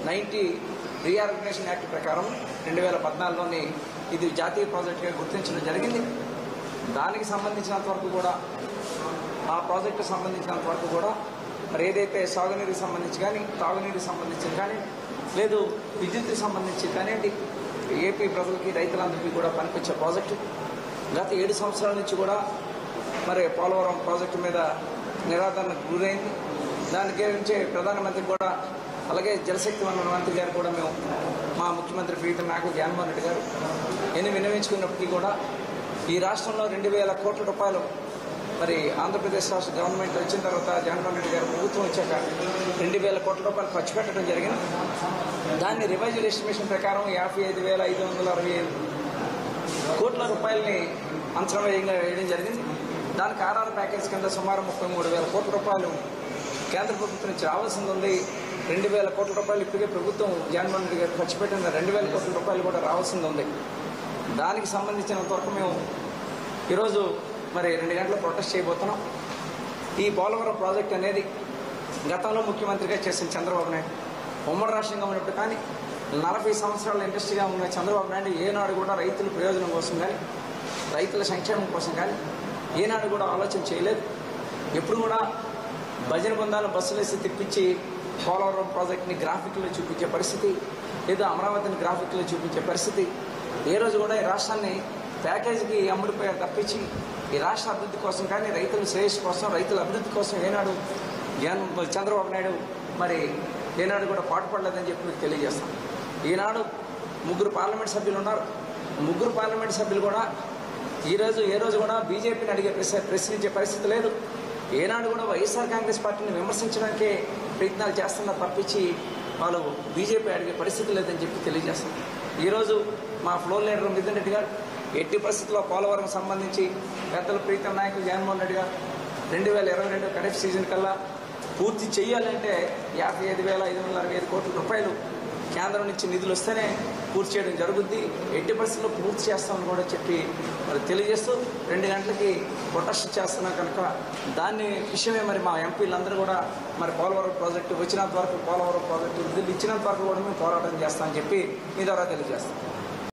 ninety reorganisation act ప్రకారం రెండు వేల పద్నాలుగులోని ఇది జాతీయ ప్రాజెక్టుగా గుర్తించడం జరిగింది దానికి సంబంధించినంత వరకు కూడా ఆ ప్రాజెక్టు సంబంధించినంత వరకు కూడా మరి ఏదైతే సాగునీరుకి సంబంధించి కానీ తాగునీరుకి సంబంధించి కానీ లేదు విద్యుత్కి సంబంధించి కానివ్వండి ఏపీ ప్రజలకి రైతులందరికీ కూడా పనికొచ్చే ప్రాజెక్టు గత ఏడు సంవత్సరాల నుంచి కూడా మరి పోలవరం ప్రాజెక్టు మీద నిరాదరణకు గురైంది దాని గురించి ప్రధానమంత్రి కూడా అలాగే జలశక్తి వనరుల మంత్రి గారు కూడా మేము మా ముఖ్యమంత్రి ప్రీతం నాయకులు జగన్మోహన్ రెడ్డి గారు ఎన్ని విన్నవించుకున్నప్పటికీ కూడా ఈ రాష్ట్రంలో రెండు వేల కోట్ల రూపాయలు మరి ఆంధ్రప్రదేశ్ రాష్ట్ర గవర్నమెంట్ వచ్చిన తర్వాత జగన్మోహన్ రెడ్డి గారు ప్రభుత్వం వచ్చాక రెండు వేల కోట్ల రూపాయలు ఖర్చు పెట్టడం జరిగింది దాన్ని రివైజ్డ్ ఎస్టిమేషన్ ప్రకారం యాభై ఐదు వేల ఐదు వందల అరవై ఐదు కోట్ల రూపాయలని అంచనా వేయంగా వేయడం జరిగింది దానికి ఆర్ఆర్ ప్యాకేజ్ కింద సుమారు ముప్పై మూడు వేల కోట్ల రూపాయలు కేంద్ర ప్రభుత్వం నుంచి రావాల్సింది ఉంది రెండు వేల కోట్ల రూపాయలు ఇప్పటికే ప్రభుత్వం జగన్మోహన్ రెడ్డి గారు ఖర్చు పెట్టిన రెండు వేల కోట్ల రూపాయలు కూడా రావాల్సింది ఉంది దానికి సంబంధించినంత వరకు మేము ఈరోజు మరి రెండు గంటలు ప్రొటెస్ట్ చేయబోతున్నాం ఈ పోలవరం ప్రాజెక్ట్ అనేది గతంలో ముఖ్యమంత్రిగా చేసిన చంద్రబాబు నాయుడు ఉమ్మడి రాష్ట్రంగా ఉన్నప్పుడు కానీ నలభై సంవత్సరాల ఇండస్ట్రీగా ఉన్న చంద్రబాబు నాయుడు ఏనాడు కూడా రైతుల ప్రయోజనం కోసం కానీ రైతుల సంక్షేమం కోసం కానీ ఏనాడు కూడా ఆలోచన చేయలేదు ఎప్పుడు కూడా భజన బృందాలు బస్సులు వేసి తిప్పించి పోలవరం ప్రాజెక్ట్ని గ్రాఫిక్లో చూపించే పరిస్థితి లేదా అమరావతిని గ్రాఫిక్లో చూపించే పరిస్థితి ఏ రోజు కూడా ఈ రాష్ట్రాన్ని ప్యాకేజీకి అమ్ముడిపోయారు తప్పించి ఈ రాష్ట్ర అభివృద్ధి కోసం కానీ రైతుల శ్రేయస్సు కోసం రైతుల అభివృద్ధి కోసం ఏనాడు జగన్ చంద్రబాబు నాయుడు మరి ఏనాడు కూడా పాటుపడలేదని చెప్పి మీకు తెలియజేస్తాం ఈనాడు ముగ్గురు పార్లమెంట్ సభ్యులు ఉన్నారు ముగ్గురు పార్లమెంట్ సభ్యులు కూడా ఈరోజు ఏ రోజు కూడా బీజేపీని అడిగే ప్రశ్న ప్రశ్నించే పరిస్థితి లేదు ఏనాడు కూడా వైఎస్ఆర్ కాంగ్రెస్ పార్టీని విమర్శించడానికే ప్రయత్నాలు చేస్తున్నారు తప్పించి వాళ్ళు బీజేపీ అడిగే పరిస్థితి లేదని చెప్పి తెలియజేస్తాం ఈరోజు మా ఫ్లోర్ లీడర్ మిథున్ రెడ్డి గారు ఎట్టి పరిస్థితుల్లో పోలవరం సంబంధించి పెద్దల ప్రీతం నాయకులు జగన్మోహన్ రెడ్డి గారు రెండు వేల ఇరవై రెండు ఖరీఫ్ సీజన్ కల్లా పూర్తి చేయాలంటే యాభై ఐదు వేల ఐదు వందల అరవై ఐదు కోట్ల రూపాయలు కేంద్రం నుంచి నిధులు వస్తేనే పూర్తి చేయడం జరుగుద్ది ఎట్టి పరిస్థితుల్లో పూర్తి చేస్తామని కూడా చెప్పి మరి తెలియజేస్తూ రెండు గంటలకి ప్రొటెస్ట్ చేస్తున్నాం కనుక దాన్ని విషయమే మరి మా ఎంపీలందరూ కూడా మరి పోలవరం ప్రాజెక్టు వచ్చినంత వరకు పోలవరం ప్రాజెక్టు నిధులు ఇచ్చినంత వరకు కూడా మేము పోరాటం చేస్తామని చెప్పి మీ ద్వారా తెలియజేస్తాం